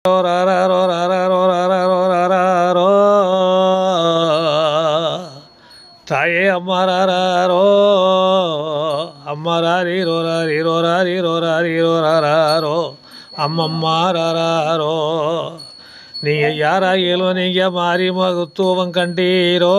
ராரோ ராரோ ராரோ ராரோ தாயே அம்மா ராரோ அம்மா ராரீரோ ராரீரோ ராரீரோ ராரீரோ ராரோ அம்மம்மா ராரோ நீங்கள் யாராகிலும் நீங்கள் மாறி மகத்துவம் கண்டீரோ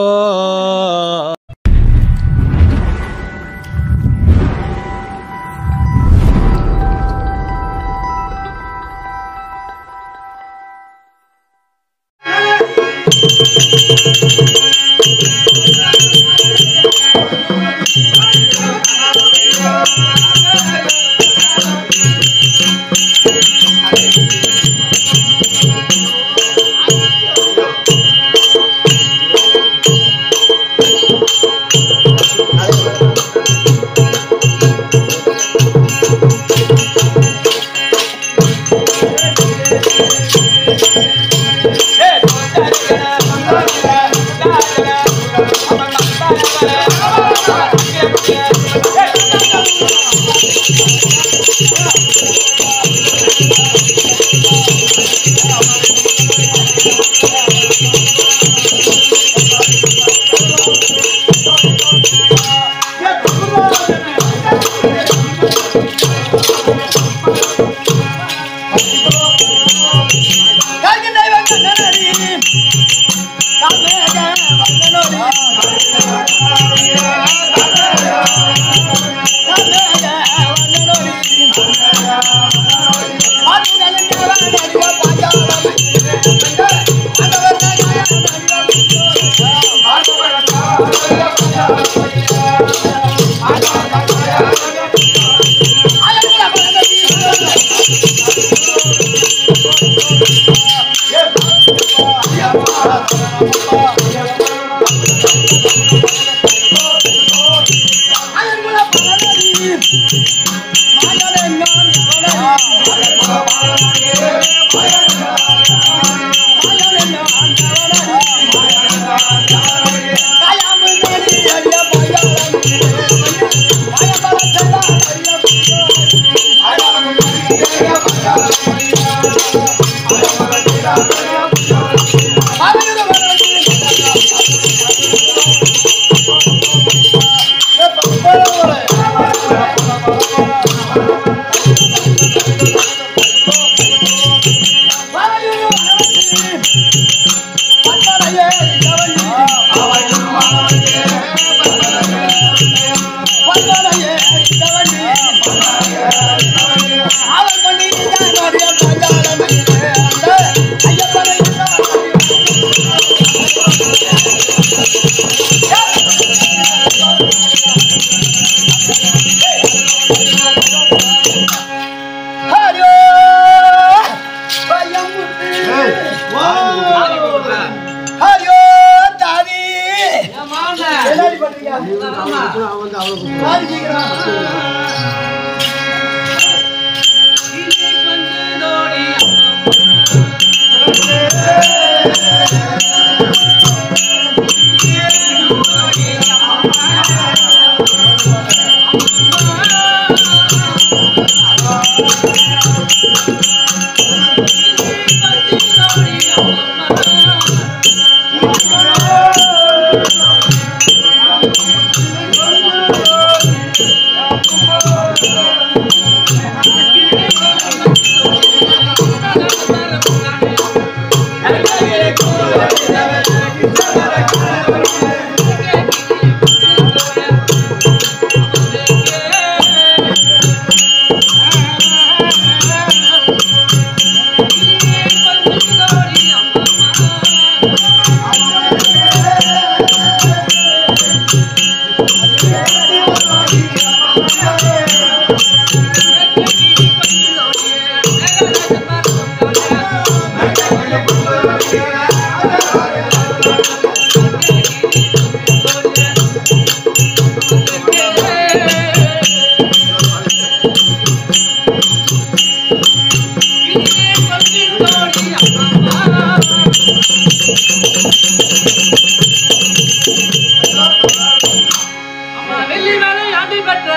வெள்ளி மேலே ஆண்டி பெற்ற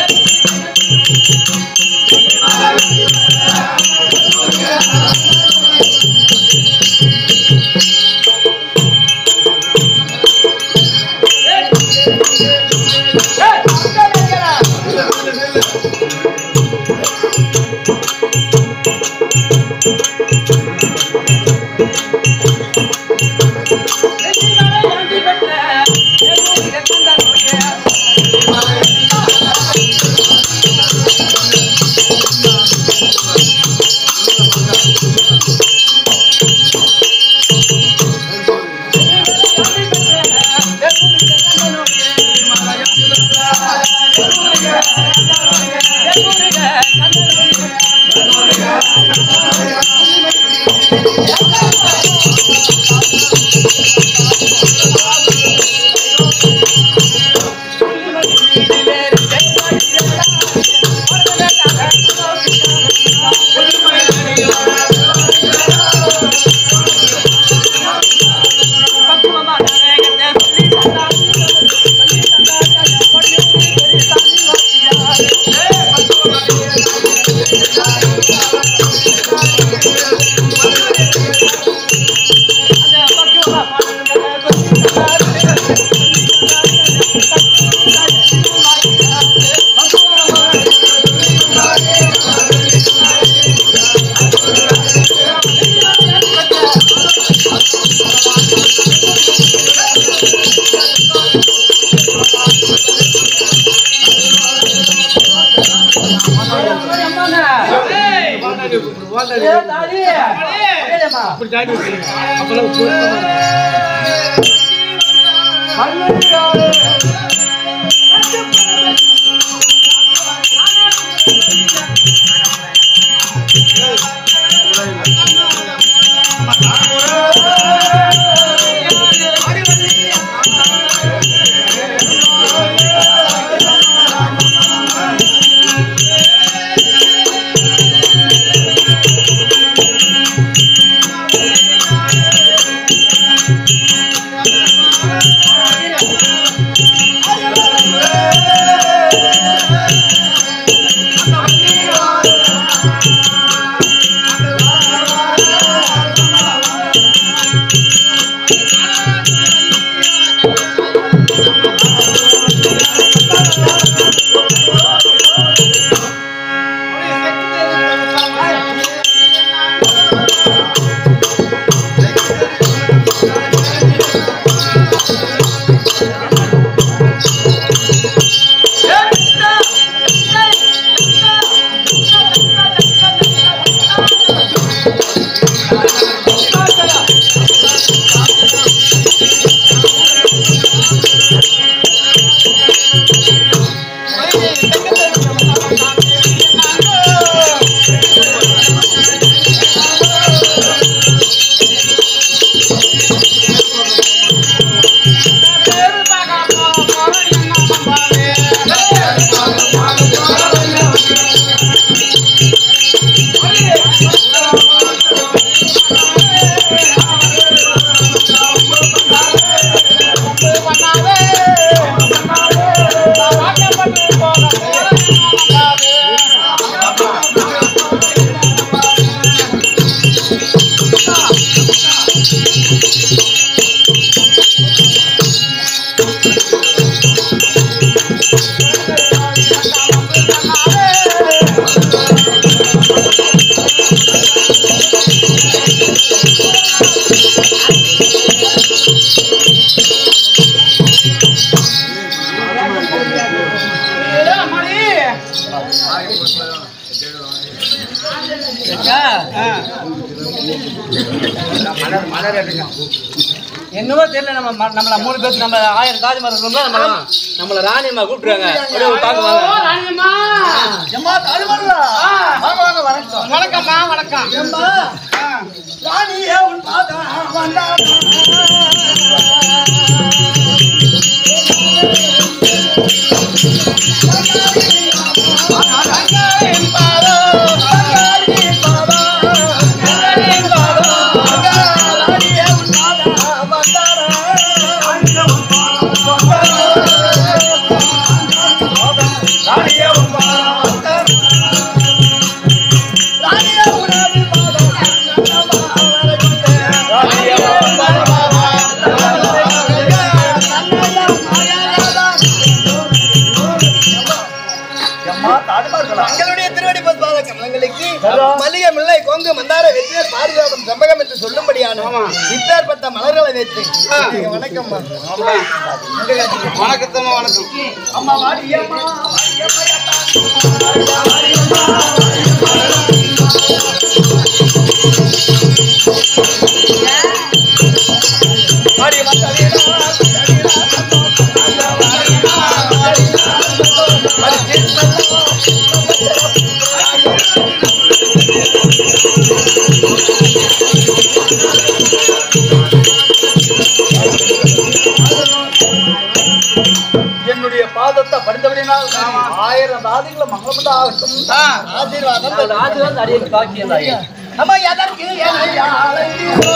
ஆ என்னவோ தெரியல நம்ம ம- நம்மள மூணு பேர் நம்ம ஆயிரம் காது மரம் இருந்தா நம்ம நம்மள ராணியம்மா கூப்பிட்டுருவாங்க அப்படியே ஒரு பாக்க வாங்க எம்மா தாழ்வாரா வாங்க வாங்க வணக்கம் வணக்கம்மா வணக்கம் எம்மா ராணியே உன் பாதம் வந்தாரா எங்களுடைய திருவடி பத்மாத கமலங்களுக்கு மல்லிகை முல்லை கொங்கு மந்தார வெற்றியர் பாரிஜாதம் செம்பகம் என்று சொல்லும்படியான இப்பேற்பட்ட மலர்களை வைத்து வணக்கம் வணக்கத்தம்மா வணக்கம் அம்மா வாடியம்மா வாடியம்மா வாழ்நாள் ஆயிரம் தாதிகளை மங்களப்பட்டு ஆகட்டும் ஆசீர்வாதம் அந்த ஆசீர்வாதம் அடியேன் பாக்கியம் தாயே. நம்ம எதற்கு என்னை அழைத்தீரோ?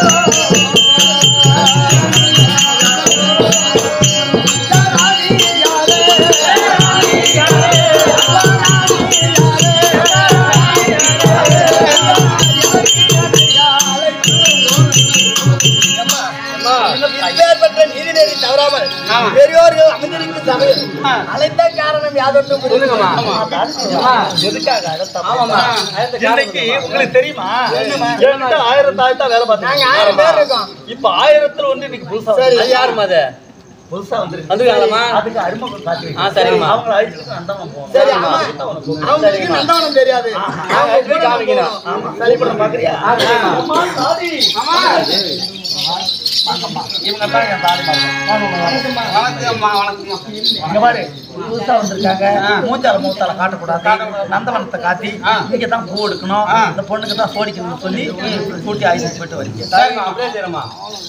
இப்பேற்பட்ட நீதிநெறி தவறாமல் பெரியோர்கள் அமைந்திருக்கும் சபையில் அழைத்த காரணம் யாதொன்று சொல்லுங்கம்மா. அம்மா, எதுக்காக அழைத்தோம்? ஆமாம்மா. அடுத்த இன்னைக்கு காரணம் உங்களுக்கு தெரியுமா என்கிட்ட ஆயிரத்தி ஆயிரத்தா வேலை நாங்க ஆயிரம் பேர் இருக்கோம் இப்ப ஆயிரத்துல ஒன்று இன்னைக்கு புதுசா சரி. அது யாரும்மா அது? புதுசா வந்திருக்கு வந்துருக்காங்களாம்மா? அதுக்கு அறிமுகம் காட்டி ஆ, சரிங்கம்மா. அவங்கள அழைச்சிட்டு நந்தவனம் போகணும். சரி ஆமா அதுக்கு தான் உனக்கு கூப்பிட்டேன். அவங்களுக்கு நந்தவனம் தெரியாது அவங்க எப்படி கூட காமிக்கணும்? போகணும். ஆமா. சரி, இப்ப நம்ம பார்க்கறியா? அம்மா, தாதி. வாங்கம்மா. இவங்க தான் என் தாதி மாமா. வாங்கம்மா, வாங்கம்மா. வணக்கம்மா, வணக்கம்மா. இங்க பாரு புதுசா வந்திருக்காங்க மூச்சால மூத்தால காட்டக்கூடாது நந்தவனத்தை காட்டி இங்க தான் பூ எடுக்கணும் இந்த பொண்ணுக்கு தான் சோடிக்கணும்னு சொல்லி கூட்டி ஆயுதம் போயிட்டு வரீங்க சரிம்மா, அப்படியே செய்றேம்மா.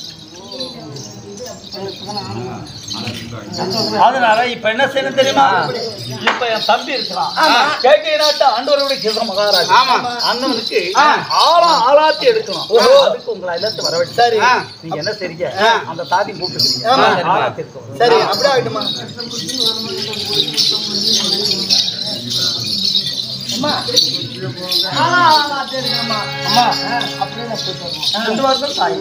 அதனால இப்ப என்ன செய்யணும் தெரியுமா இப்ப என் தம்பி இருக்கிறான் கேட்கை நாட்டு ஆண்டவருடைய கிருஷ்ண மகாராஜா ஆமா. அண்ணனுக்கு ஆளா ஆளாத்தி எடுக்கணும் அதுக்கு உங்களை எல்லாத்தையும் வரவழைச்சு சரி நீங்க என்ன செய்றீங்க அந்த தாத்தி கூப்பிட்டுக்கிறீங்க ஆமா. ஆளாத்தி இருக்கணும் சரி அப்படியே ஆகட்டுமா அம்மா ஆனா ஆனா தெரியுமா அம்மா அப்படியே நான் போயிட்டு வரணும். ரெண்டு வருஷம் தாய்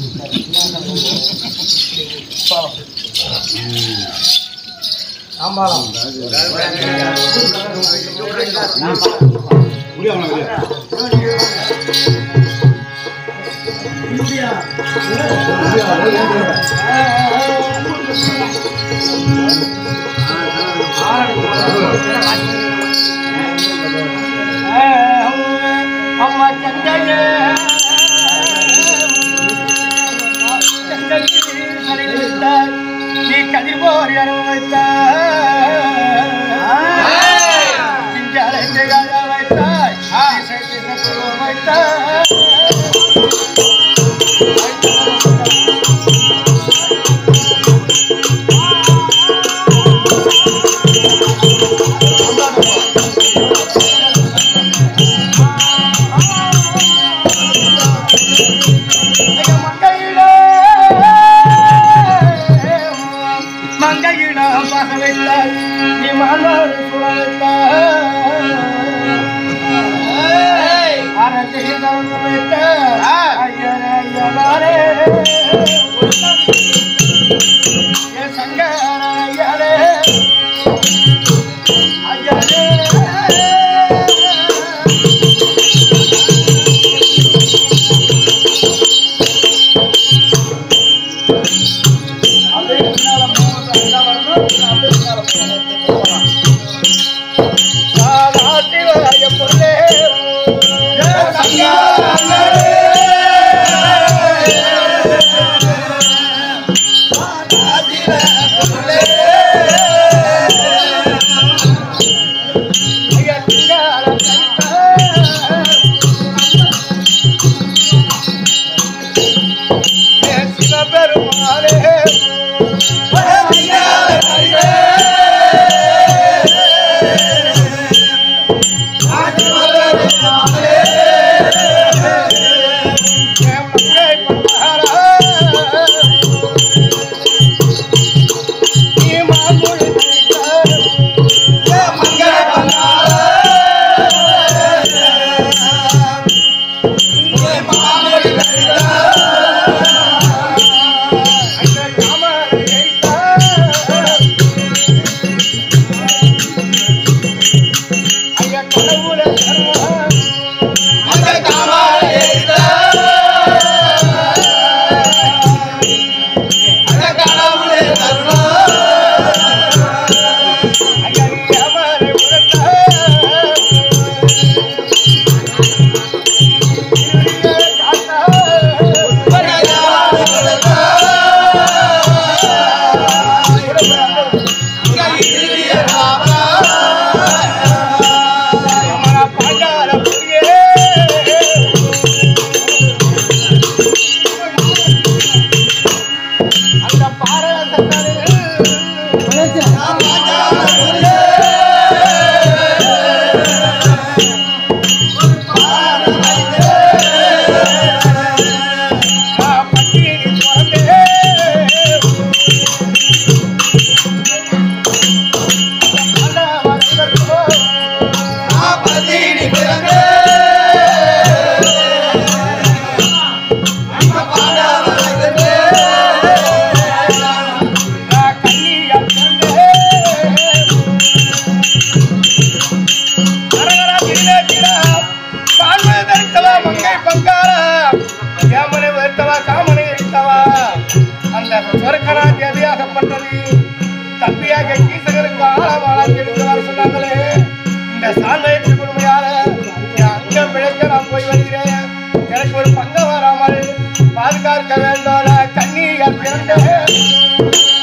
அம்மா சந்தைய நீ கதிர் போர் வைத்தாய் வைத்தாய் வைத்தாய் மங்கையிடம் பக வைத்தாய் நீ மலர் சுழ வைத்தாய் அரசை தவறு வைத்தாய் ஐயரே ஐயரே என் சங்கர ஐயரே ஐயரே தம்பியாக கீசகருக்கு ஆழமான எடுத்து வர சொன்னாங்களே இந்த சாந்தயத்து குடுமையால அங்க பிழைக்க நான் போய் வருகிறேன் எனக்கு ஒரு பங்கம் வராமல் பாதுகாக்க வேண்டும் கண்ணீர் பிறந்த